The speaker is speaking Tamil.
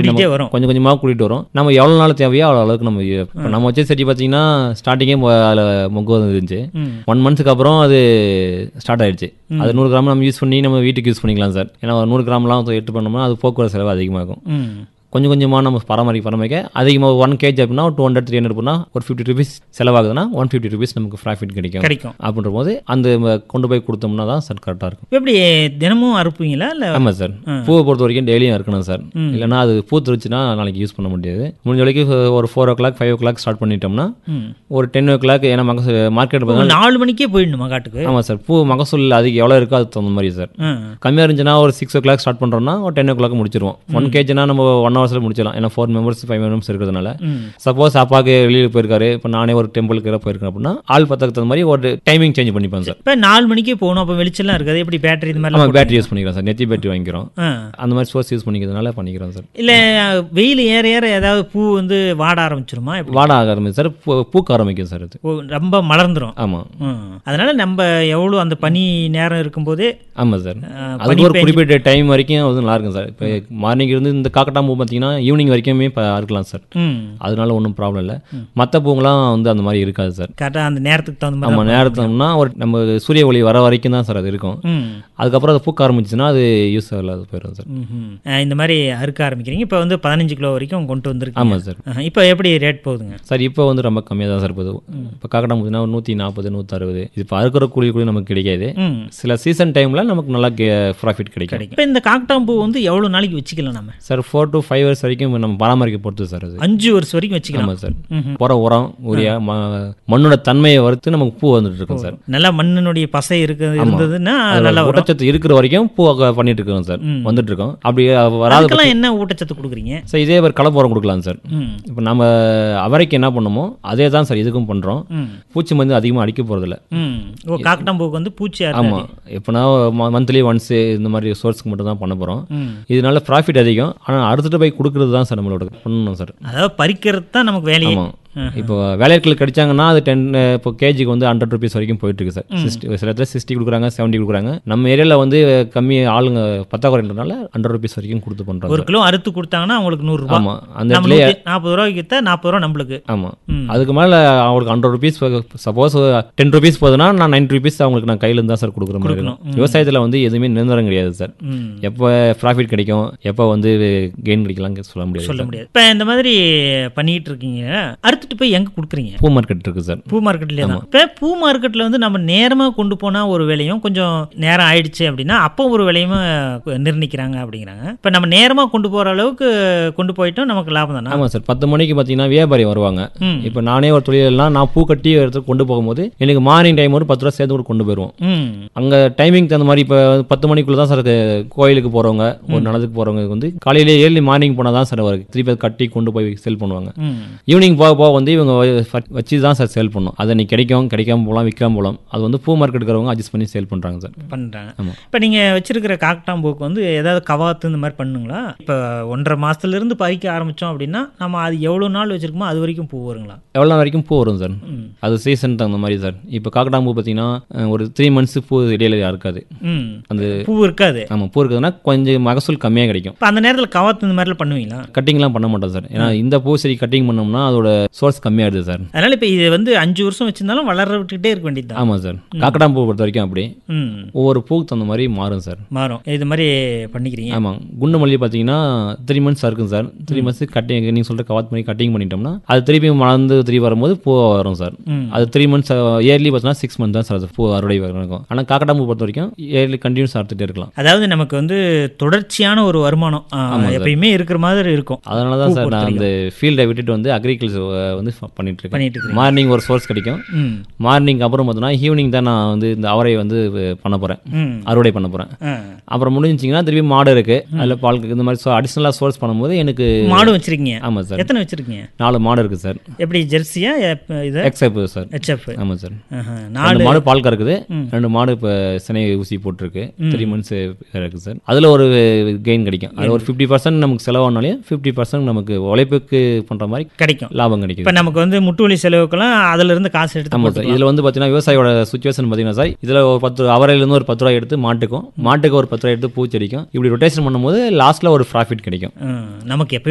கூட்டிகிட்டே நம்ம வரும் கொஞ்சம் கொஞ்சமாக கூட்டிகிட்டு வரும் நம்ம எவ்வளோ நாள் தேவையோ அவ்வளோ அளவுக்கு நம்ம இப்போ நம்ம வச்ச செடி பார்த்தீங்கன்னா ஸ்டார்டிங்கே அதில் மொக்கு இருந்துச்சு ம் ஒன் மந்த்ஸ்க்கு அப்புறம் அது ஸ்டார்ட் ஆயிடுச்சு அது நூறு கிராம் நம்ம யூஸ் பண்ணி நம்ம வீட்டுக்கு யூஸ் பண்ணிக்கலாம் சார் ஏன்னா ஒரு நூறு கிராம்லாம் எட்டு பண்ணோம்னா அது போக்குவரத்து செலவு அதிகமாகும் ம் கொஞ்சம் கொஞ்சமாக நம்ம பராமரிக்க பராமரிக்க அதிகமாக ஒன் கேஜ் அப்படின்னா டூ ஹண்ட்ரட் த்ரீ ஹண்ட்ரட் பண்ணால் ஒரு ஃபிஃப்டி ருபீஸ் செலவாகுதுன்னா ஒன் ஃபிஃப்டி ருபீஸ் நமக்கு ப்ராஃபிட் கிடைக்கும் கிடைக்கும் அப்படின்ற போது அந்த ம- கொண்டு போய் கொடுத்தோம்னா தான் சார் கரெக்டாக இருக்கும் இப்ப எப்படி தினமும் அறுப்பீங்களா இல்லை ஆமாம் சார் பூவை பொறுத்த வரைக்கும் டெய்லியும் இருக்கணும் சார் இல்லைன்னா அது பூ திருச்சுன்னா நாளைக்கு யூஸ் பண்ண முடியாது முடிஞ்ச வரைக்கும் ஒரு four o'clock five o'clock start பண்ணிட்டோம்னா ம் ஒரு டென் ஓ கிளாக் ஏன்னா மகசூல் மார்க்கெட் ஒரு நாலு மணிக்கே போயிடணுமா காட்டுக்கு ஆமாம் சார் பூ மகசூல் அதுக்கு எவ்வளோ இருக்கோ அது தகுந்த மாதிரி சார் ஆ கம்மியாக இருந்துச்சுன்னா ஒரு சிக்ஸ் ஓ கிளாக் ஸ்டார்ட் பண்ணுறோம்னா ஒரு டென் ஓ கிளாக் முடிச்சிருவோம் ஒன் கேஜினா நம்ம ஒன் ஹவர்ஸில் முடிச்சிடலாம் ஏன்னா ஃபோர் மெம்பர்ஸ் ஃபைவ் மெம்பர்ஸ் இருக்கிறதுனால ம் சப்போஸ் அப்பாவுக்கு வெளியில் போயிருக்காரு இப்போ நானே ஒரு டெம்பிளுக்கு போயிருக்கேன் அப்படின்னா ஆள் பத்தக்கு தகுந்த மாதிரி ஒரு டைமிங் சேஞ்ச் பண்ணிப்பேன் சார் இப்போ நாலு மணிக்கே போகணும் அப்போ வெளிச்செல்லாம் இருக்காது எப்படி பேட்டரி இது நம்ம மாதிரிலாம் பேட்டரி யூஸ் பண்ணிக்கிறோம் சார் நெத்தி பேட்டரி வாங்கிக்கிறோம் ஆ அந்த மாதிரி சோர்ஸ் யூஸ் பண்ணிக்கிறதுனால பண்ணிக்கிறோம் சார் இல்லை வெயில் ஏற ஏற ஏதாவது பூ வந்து வாட ஆரம்பிச்சிருமா எப்படி வாட ஆக ஆரம்பிச்சு சார் பூ- பூக்க ஆரம்பிக்கும் சார் அது ஓ, ரொம்ப மலர்ந்துரும் ஆமாம் ம். அதனால நம்ம எவ்வளோ அந்த பனி நேரம் இருக்கும்போதே ஆமாம் சார் ஆ, அதுக்கு ஒரு குறிப்பிட்ட டைம் வரைக்கும் வந்து நல்லா இருக்கும் சார் இப்போ மார்னிங் இருந்து இந்த காக்கட்டா பூ பார்த்தீங்கன்னா ஈவினிங் வரைக்குமே இப்போ இருக்கலாம் சார் ம் அதனால ஒன்றும் ப்ராப்ளம் இல்லை மற்ற பூங்கெல்லாம் வந்து அந்த மாதிரி இருக்காது சார் கரெக்டாக அந்த நேரத்துக்கு தகுந்த மாதிரி நம்ம நேரத்தோம்னா ஒரு நம்ம சூரிய ஒளி வர வரைக்கும் தான் சார் அது இருக்கும் ம் அதுக்கப்புறம் அது பூக்க ஆரம்பிச்சுன்னா அது யூஸ் இல்லாத போயிடும் சார் ம்ஹும். ஆ, இந்த மாதிரி அறுக்க ஆரம்பிக்கிறீங்க இப்போ வந்து பதினஞ்சு கிலோ வரைக்கும் கொண்டு வந்திருக்கீங்க ஆமாம் சார் ஆ, இப்போ எப்படி ரேட் போகுதுங்க சார் இப்போ வந்து ரொம்ப கம்மியாக தான் சார் போகுது இப்போ காக்கட்டா பூச்சினா ஒரு நூற்றி நாற்பது நூற்றறுபது இது இப்போ அறுக்கிற கூலி கூட நமக்கு கிடைக்காது ம் சில சீசன் டைமில் நமக்கு நல்லா ப்ராஃபிட் கிடைக்கும் கிடைக்கும் இப்போ இந்த காக்டாம்பூ வந்து எவ்வளோ நாளைக்கு வச்சுக்கலாம் நம்ம sir four to five years வரைக்கும் நம்ம பராமரிக்க பொறுத்து சார் அது அஞ்சு வருஷம் வரைக்கும் வச்சுக்கலாம் ஆமாம் சார் ம்ஹும். உர உரம் உரியா ம- மண்ணோட தன்மையை வறுத்து நமக்கு பூ வந்துட்டு இருக்கும் சார் நல்லா மண்ணினுடைய பசை இருக்கு இருந்ததுன்னா அதுல நல்லா வரும் ஊட்டச்சத்து இருக்கிற வரைக்கும் பூ அக- பண்ணிட்டு இருக்கோம் சார் வந்துட்டு இருக்கோம் அப்படி வராத அதுக்கெல்லாம் என்ன ஊட்டச்சத்து கொடுக்குறீங்க சார் இதே ஒரு கலப்பு உரம் கொடுக்கலாம் சார் ம் இப்போ நம்ம அவரைக்கு என்ன பண்ணுமோ அதே தான் சார் இதுக்கும் பண்ணுறோம் ம் பூச்சி மருந்து அதிகமாக அடிக்க போகிறதில்ல ம் ஓ காக்டாம்பூக்கு வந்து பூச்சி அறுக்காது. ஆமாம் இப்போனா மந்த்லி ஒன்ஸு இந்த மாதிரி சோர்ஸ்க்கு மட்டும் தான் பண்ண போகிறோம் ம் இதனால ப்ராஃபிட் அதிகம் ஆனால் அறுத்துட்டு போய் கொடுக்குறது தான் சார் நம்மளோட பண்ணணும் சார் அதாவது பறிக்கிறது தான் நமக்கு வேலையே ஆமாம் இப்போ வேலையாட்கள் கிடைச்சாங்கன்னா அது டென் இப்போ கேஜிக்கு வந்து ஹண்ட்ரட் ருபீஸ் வரைக்கும் போயிட்டு இருக்கு சார் சிக்ஸ்டி சில இடத்துல சிக்ஸ்டி கொடுக்குறாங்க செவன்ட்டி கொடுக்குறாங்க நம்ம ஏரியாவில் வந்து கம்மி ஆளுங்க பத்தாக்குறைன்றனால ஹண்ட்ரட் ருபீஸ் வரைக்கும் கொடுத்து பண்ணுறோம் ஒரு கிலோ அறுத்து கொடுத்தாங்கன்னா அவங்களுக்கு நூறுரூவா ஆமாம் அந்த நம்ம இடத்துல நூத்தி நாற்பது ரூபாய்க்கு வித்தா நாற்பது ரூபா நம்மளுக்கு ஆமாம் ம். அதுக்கு மேலே அவங்களுக்கு hundred rupees suppose ten rupees போகுதுன்னா நான் நைன்டி ருபீஸ் அவங்களுக்கு நான் கையிலேருந்து தான் சார் கொடுக்குற மாதிரி இருக்கும் விவசாயத்தில் வந்து எதுவுமே நிரந்தரம் கிடையாது சார் ம் எப்போ ப்ராஃபிட் கிடைக்கும் எப்போ வந்து கெயின் கிடைக்கலாம் சொல்ல முடியாது சொல்ல முடியாது இப்போ இந்த மாதிரி பண்ணிட்டு இருக்கீங்க அறுத்துட்டு போய் எங்கே கொடுக்குறீங்க பூ மார்க்கெட் இருக்குது சார் பூ மார்க்கெட்லேயே தான் இப்போ பூ மார்க்கெட்டில் வந்து நம்ம நேரமாக கொண்டு போனால் ஒரு விலையும் கொஞ்சம் நேரம் ஆயிடுச்சு அப்படின்னா அப்போ ஒரு விலையும் நிர்ணயிக்கிறாங்க அப்படிங்கிறாங்க இப்போ நம்ம நேரமாக கொண்டு போகிற அளவுக்கு கொண்டு போயிட்டோம் நமக்கு லாபம் தானே ஆமாம் சார் பத்து மணிக்கு பார்த்தீங்கன்னா வியாபாரி வருவாங்க ம். இப்போ நானே ஒரு தொழிலெல்லாம் நான் பூ கட்டி எடுத்து கொண்டு போகும்போது எனக்கு மார்னிங் டைம் ஒரு பத்து ரூபா சேர்த்து கூட கொண்டு போயிடுவோம் ம் அங்கே டைமிங் தகுந்த மாதிரி இப்போ பத்து மணிக்குள்ள தான் சார் அது கோயிலுக்கு போகிறவங்க ஒரு நடத்துக்கு போகிறவங்க வந்து காலையிலே ஏர்லி மார்னிங் போனால் தான் சார் அவருக்கு திருப்பி அதை கட்டி கொண்டு போய் செல் பண்ணுவாங்க ம் ஈவினிங் போக போக வந்து இவங்க வ- வச்சு தான் சார் சேல் பண்ணும் அதை நீ கிடைக்கும் கிடைக்காம போகலாம் விற்காம போகலாம் அது வந்து பூ மார்க்கெட் இருக்கிறவங்க அட்ஜஸ்ட் பண்ணி சேல் பண்ணுறாங்க சார் பண்ணுறாங்க ஆமா. இப்போ நீங்கள் வச்சிருக்கிற காக்டாம்பூக்கு வந்து ஏதாவது கவாத்து இந்த மாதிரி பண்ணுங்களா இப்போ ஒன்றரை மாதத்துலேருந்து பறிக்க ஆரம்பித்தோம் அப்படின்னா நம்ம அது எவ்வளோ நாள் வச்சிருக்கோமோ அது வரைக்கும் பூ வருங்களா எவ்வளோ வரைக்கும் பூ வரும் சார் ம். அது சீசன் தகுந்த மாதிரி சார் இப்போ காக்கடாம்பூ பார்த்தீங்கன்னா அஹ், ஒரு த்ரீ மந்த்ஸ் பூ இடையில இருக்காது ம் அந்த பூ இருக்காது ஆமாம் பூ இருக்குதுன்னா கொஞ்சம் மகசூல் கம்மியாக கிடைக்கும் இப்போ அந்த நேரத்தில் கவாத்து இந்த மாதிரிலாம் பண்ணுவீங்களா கட்டிங்லாம் பண்ண மாட்டோம் சார் ஏன்னா இந்த பூ செடி கட்டிங் பண்ணோம்னா அதோட சோர்ஸ் கம்மியாகிடுது சார் அதனால இப்போ இது வந்து அஞ்சு வருஷம் வச்சிருந்தாலும் வளர விட்டுக்கிட்டே இருக்க வேண்டியது தான் ஆமாம் சார் காக்கடாம்பூ பொறுத்த வரைக்கும் அப்படி ம் ஒவ்வொரு பூக்கு தகுந்த மாதிரி மாறும் சார் மாறும் இது மாதிரி பண்ணிக்கிறீங்க ஆமாம் குண்டு மல்லி பார்த்தீங்கன்னா த்ரீ மந்த்ஸ் இருக்கும் சார் த்ரீ மந்த்ஸ் கட்டிங் நீங்கள் சொல்கிற கவாத் பண்ணி கட்டிங் பண்ணிட்டோம்னா அது திருப்பி மலர்ந்து திருப்பி வரும்போது பூ வரும் சார் ம். அது த்ரீ மந்த்ஸ் இயர்லி பார்த்தீங்கன்னா சிக்ஸ் மந்த் தான் சார் அது பூ அறுவடை இருக்கும் ஆனால் காக்கடாம்பூ பொறுத்த வரைக்கும் இயர்லி கண்டினியூஸ் அறுத்துட்டே இருக்கலாம் அதாவது நமக்கு வந்து தொடர்ச்சியான ஒரு வருமானம் ஆ, எப்பயுமே இருக்கிற மாதிரி இருக்கும் அதனால தான் சார் நான் அந்த ஃபீல்டை விட்டுட்டு வந்து அக்ரிகல்ச்சர் வந்து பண்ணிட்டு இருக்கேன் பண்ணிட்டு இருக்கீங்க மார்னிங் ஒரு சோர்ஸ் கிடைக்கும் ம் மார்னிங் அப்புறம் பார்த்தோன்னா ஈவினிங் தான் நான் வந்து இந்த அவரை வந்து பண்ண போகிறேன் ம் அறுவடை பண்ண போகிறேன் ஆ. அப்புறம் முடிஞ்சிங்கன்னா திருப்பி மாடு இருக்குது அதில் பால் இந்த மாதிரி அடிஷ்னலாக சோர்ஸ் பண்ணும்போது எனக்கு மாடு வச்சிருக்கீங்க ஆமாம் சார் எத்தனை வச்சிருக்கீங்க நாலு மாடு இருக்குது சார் எப்படி ஜெர்சியா எப்- இது எக்ஸப் சார் ஹெச்எஃப் ஆமாம் சார் நாலு ரெண்டு மாடு பால் கறக்குது ரெண்டு மாடு இப்போ சினை ஊசி போட்டிருக்கு த்ரீ மந்த்ஸ் இருக்குது சார் அதில் ஒரு கெயின் கிடைக்கும் அது ஒரு ஃபிஃப்டி பர்சன்ட் நமக்கு செலவானாலே ஃபிஃப்டி பர்சன்ட் நமக்கு உழைப்புக்கு பண்ணுற மாதிரி கிடைக்கும் லாபம் கிடைக்குது இப்போ நமக்கு வந்து முட்டு வலி செலவுக்கெல்லாம் அதுல இருந்து காசு எடுத்து ஆமாம் சார் இதில் வந்து பார்த்தீங்கன்னா விவசாயியோட சுச்சுவேஷன் பார்த்தீங்கன்னா சார் இதில் ஒரு பத்து அவரையிலேருந்து ஒரு பத்து ரூபாய் எடுத்து மாட்டுக்கும் மாட்டுக்கு ஒரு பத்து ரூபாய் எடுத்து பூச்செடிக்கும் இப்படி ரொட்டேஷன் பண்ணும்போது லாஸ்ட்டில் ஒரு ப்ராஃபிட் கிடைக்கும் ம், நமக்கு எப்போ